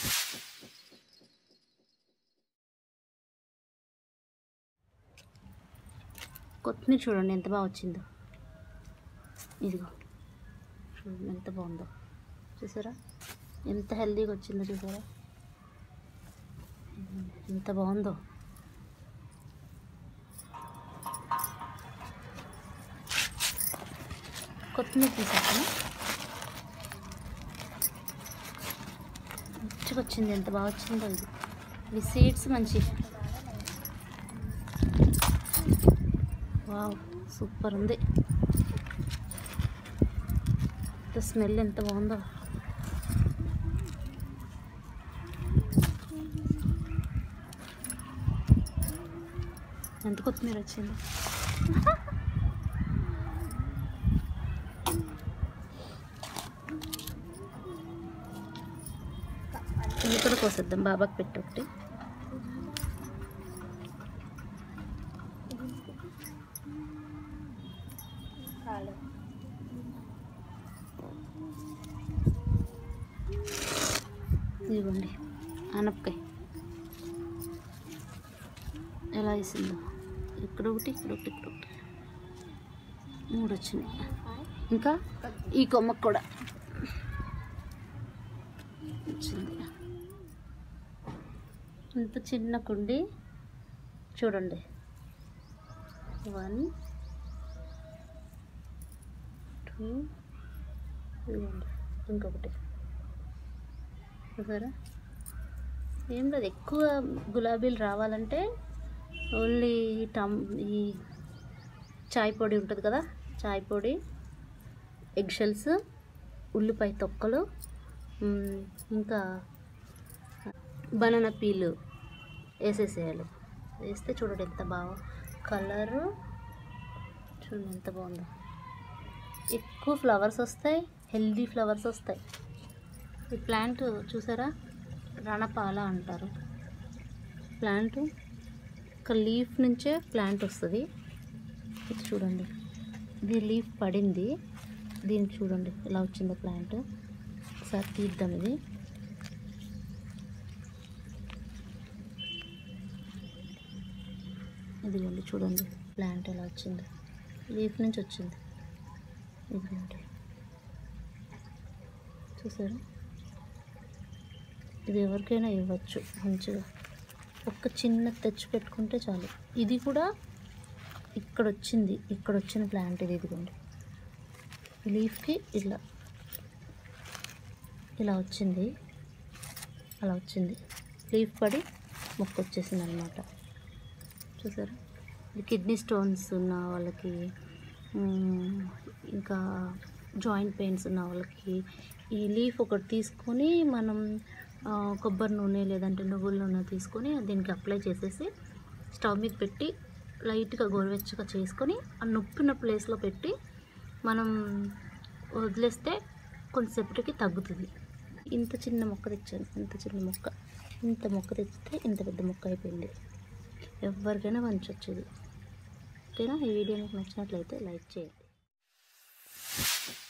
కొత్తిమీర చూడండి ఎంత బాగా వచ్చిందో ఇదిగో చూడండి ఎంత బాగుందో చూసారా ఎంత హెల్తీగా వచ్చిందో చూసారా ఎంత బాగుందో కొత్తిమీర తీసాక మంచిగా వచ్చింది ఎంత బాగా వచ్చిందో ఇది ఈ సీడ్స్ మంచి వావ్ సూపర్ ఉంది స్మెల్ ఎంత బాగుందో ఎంత కొత్తిమీర వచ్చింది ఇది కూడా కోసేద్దాం బాబాకి పెట్టి ఒకటి ఇదిగోండి ఆనపకాయ ఎలా వేసిందో ఇక్కడ ఒకటి ఇక్కడ ఒకటి ఇక్కడ ఒకటి మూడు వచ్చినాయి ఇంకా ఈ కొమ్మకు కూడా వచ్చింది ఇంత చిన్న కుండి చూడండి వన్ టూ ఇదిగోండి ఇంకొకటి చూసారా ఏం లేదు ఎక్కువ గులాబీలు రావాలంటే ఓన్లీ టమ్ ఈ చాయ్ పొడి ఉంటుంది కదా చాయ్ పొడి ఎగ్ షెల్స్ ఉల్లిపాయ తొక్కలు మ్, ఇంకా బనానా పీలు వేసేసేయాలి వేస్తే చూడండి ఎంత బాగా కలరు చూడండి ఎంత బాగుందో ఎక్కువ ఫ్లవర్స్ వస్తాయి హెల్దీ ఫ్లవర్స్ వస్తాయి ఈ ప్లాంట్ చూసారా రణపాల అంటారు ప్లాంట్ ఒక లీఫ్ నుంచే ప్లాంట్ వస్తుంది ఇది చూడండి ఇది లీఫ్ పడింది దీన్ని చూడండి ఎలా వచ్చిందో ప్లాంట్ ఒకసారి తీద్దాం ఇది ఇదిగోండి చూడండి ప్లాంట్ ఎలా వచ్చింది లీఫ్ నుంచి వచ్చింది ఇదిగోండి చూసారా ఇది ఎవరికైనా ఇవ్వచ్చు మంచిగా ఒక్క చిన్న తెచ్చి పెట్టుకుంటే చాలు ఇది కూడా ఇక్కడ వచ్చింది ఇక్కడ వచ్చిన ప్లాంట్ ఇది ఇదిగోండి లీఫ్కి ఇలా ఇలా వచ్చింది అలా వచ్చింది లీఫ్ పడి మొక్క వచ్చేసింది అనమాట చూసారా ఇది కిడ్నీ స్టోన్స్ ఉన్న వాళ్ళకి మ్, ఇంకా జాయింట్ పెయిన్స్ ఉన్న వాళ్ళకి ఈ లీఫ్ ఒకటి తీసుకొని మనం ఆ, కొబ్బరి నూనె లేదంటే నువ్వుల నూనె తీసుకొని దీనికి అప్లై చేసేసి స్టవ్ మీద పెట్టి లైట్గా గోరువెచ్చగా చేసుకొని ఆ నొప్పిన ప్లేస్లో పెట్టి మనం వదిలేస్తే కొంతసేపటికి తగ్గుతుంది ఇంత చిన్న మొక్క తెచ్చాను ఇంత చిన్న మొక్క ఇంత మొక్క తెచ్చితే ఇంత పెద్ద మొక్క అయిపోయింది ఎవరికైనా పంచవచ్చు ఇది ఓకేనా ఈ వీడియో మీకు నచ్చినట్లయితే లైక్ చేయండి